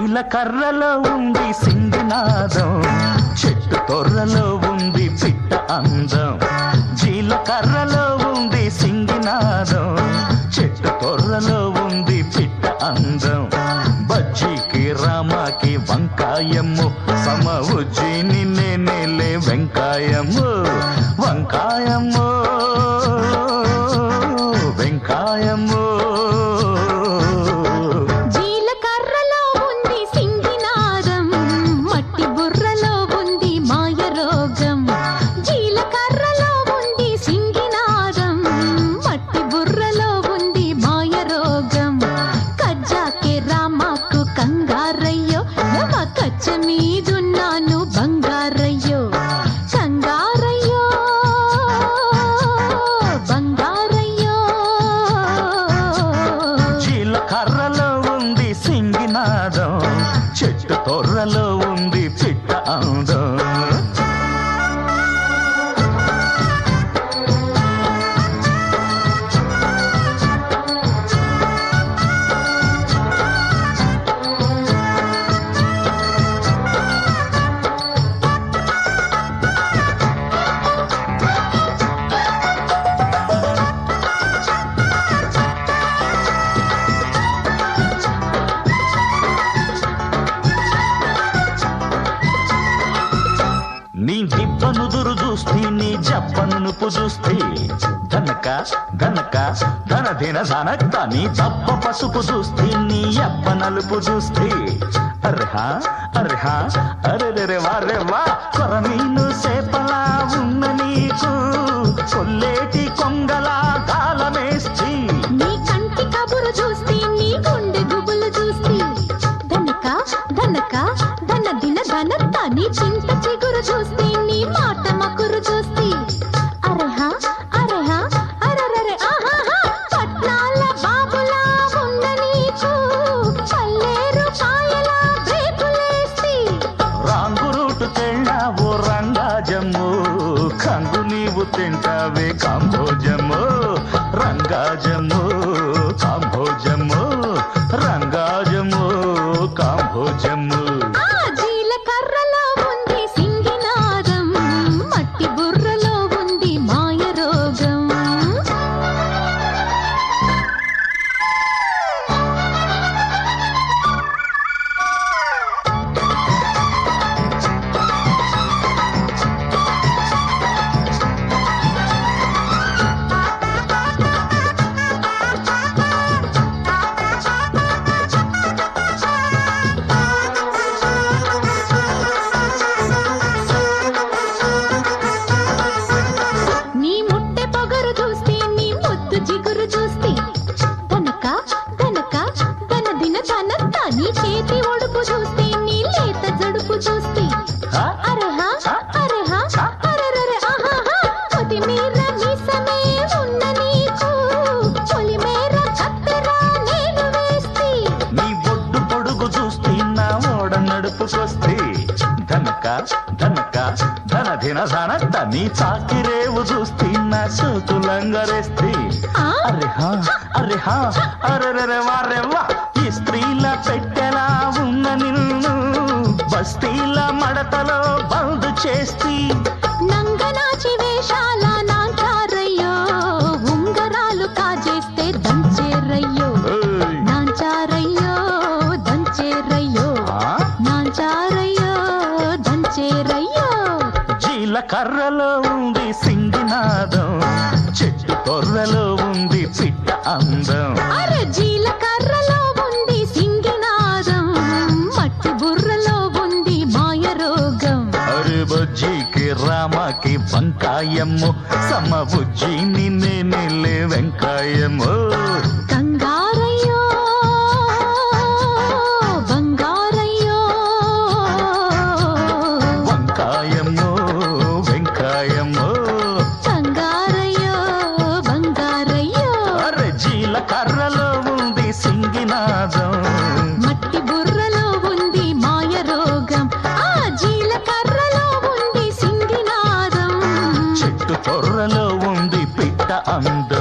జీలకర్రలో ఉంది సింగినాదం చెట్టు తొర్రలో ఉంది పిట్ట అందం జీలకర్రలో ఉంది సింగినాదం చెట్టు తొర్రలో ఉంది పిట్ట అందం బజ్జీకి రామాకి వంకాయము సమ ఉజ్జిని నేనేలే వెంకాయము వంకాయము వెంకాయము జీలకర్రలో ఉంది సింగినాదం మట్టి బుర్రలో ఉంది మాయ రోగం జీలకర్రలో ఉంది సింగినాదం మట్టి బుర్రలో ఉంది మాయ రోగం కజ్జాకే రామాకు కంగారయ్యో నవ కచ్చ మీదున్నాను బంగారయ్యో కంగారయ్యో బంగారయ్యో జీలకర్రలో ఉంది సింగినాదం చెట్టు తొర్రలో ఉంది పిట్ట అందం నీ దిబ్బను దురు చూస్తే నీ జప్పను చూస్తే గనక గనక ధన దిన ధనక్క నీ తప్ప పసుపు చూస్తే నీ అప్ప నలుపు చూస్తే అర్హా అర్హా అరెరెరె వారె వా కొరమీను సేపలా ఉన్న నీకు కొల్లేటి కొంగలా కాలమేస్తి నీ కంటి కబురు చూస్తే నీ గుండె గుబులు చూస్తే ధనక ధనక ధన దిన ధనత్త నీ చింత చిగురు చూస్తే నీ మాట మకురు చూస్తే అరహా అరహా అరరరే ఆహాహా పట్నాల బాబులా ఉన్న నీకు పల్లేరు పాయలా బ్రేకులేస్తే రాంగు రూటు తెళ్ళావు రంగాజము కంగు నీవు తింటావే కాంభోజము రంగాజము కాంభోజము రంగాజము కాంభోజము ఆ జీలకర్రలో ఉంది సింగినాదం మట్టి బుర్రలో ఉంది మాయ రోగం నీ ముట్టె పొగరు చూస్తే నీ ముద్దు జిగురు చూస్తే తనక తనక తన దిన తనంత నీ చేతి ఒడుపు చూస్తే నీ లేత జడుపు చూస్తే హ? అరహా అరహా అరరరే ఆహాహా కొతిమీర మీసమే ఉన్న నీకు పొలిమేర కత్తెర నేను వేస్తే నీ బొడ్డు పొడుగు చూస్తే నా ఓడ నడుపుకొస్తే ధనక ధనక ధన ధిన ధనత్త నీ చాకిరేవు చూస్తే నా సోతులంగరేస్తే ఆ? అరెహా అరెహా అరెరెరె వారెవ్వా ఈ స్త్రీల పెట్టెలా ఉన్న నిన్ను బస్తీల మడతలో బందు చేస్తే నంగనాచి వేషాల నాంచారయ్యో ఉంగరాలు కాజేస్తే దంచేరయ్యో ఏయ్! నాంచారయ్యో దంచేరయ్యో ఆ? నాంచారయ్యో దంచేరయ్యో జీలకర్రలో ఉంది సింగినాదం చెట్టు కొర్రలో ఉంది పిట్ట అందం అరే జీలకర్రలో ఉంది సింగినాదం మట్టి బుర్రలో ఉంది మాయ రోగం అరే బజ్జీకి రామాకి వంకాయము సమ బుజ్జిని నేనేలే వెంకాయము కంగారయ్యో బంగారయ్యో వంకాయము వెంకాయము బంగారయ్యో బంగారయ్యో అరే జీలకర్రలో ఉంది సింగినాదం మట్టి బుర్రలో ఉంది మాయ రోగం ఆ జీలకర్రలో ఉంది సింగినాదం చెట్టు తొర్రలో ఉంది పిట్ట అందం